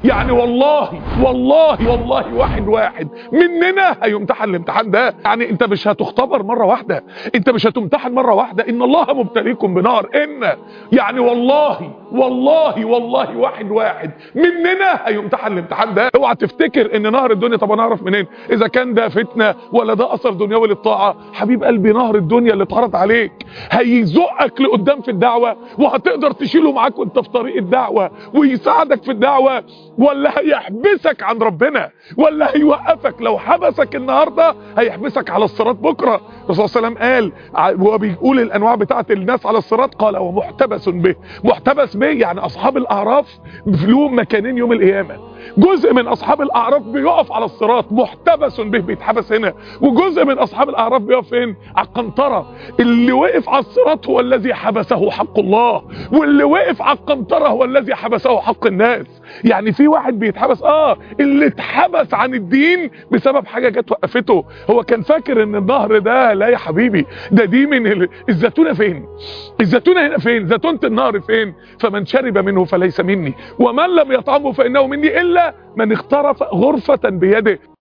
يعني والله والله والله واحد واحد مننا هيمتحن الامتحان ده يعني انت مش هتختبر مرة واحدة انت مش هتمتحن مرة واحدة ان الله مبتليكم بنار ان يعني والله والله والله واحد واحد مننا هيمتحن الامتحان ده اوعى تفتكر ان نهر الدنيا طب انا اعرف منين اذا كان ده فتنة ولا ده اثر دنيوي للطاعة حبيب قلبي نهر الدنيا اللي اتعرض عليك هيزقك لقدام في الدعوة وهتقدر تشيله معاك وانت في طريق الدعوة ويساعدك في الدعوة ولا هيحبسك عن ربنا ولا هيوقفك لو حبسك النهاردة هيحبسك على الصراط بكرة الرسول صلى الله عليه وسلم قال وهو بيقول الانواع بتاعت الناس على الصراط قال ومحتبس به محتبس به يعني اصحاب الاعراف لهم مكانين يوم القيامة جزء من اصحاب الاعراف بيقف على الصراط محتبس به بيتحبس هنا وجزء من اصحاب الاعراف بيقف فين على القنطره اللي وقف على الصراط هو الذي حبسه حق الله واللي وقف على القنطره هو الذي حبسه حق الناس يعني في واحد بيتحبس اه اللي اتحبس عن الدين بسبب حاجه جت وقفته هو كان فاكر ان النهر ده لا يا حبيبي ده دي من ال... الزيتونه فين الزيتونه هنا فين زيتونه النهر فين فمن شرب منه فليس مني ومن لم يطعمه فانه مني الا من اخترف غرفه بيده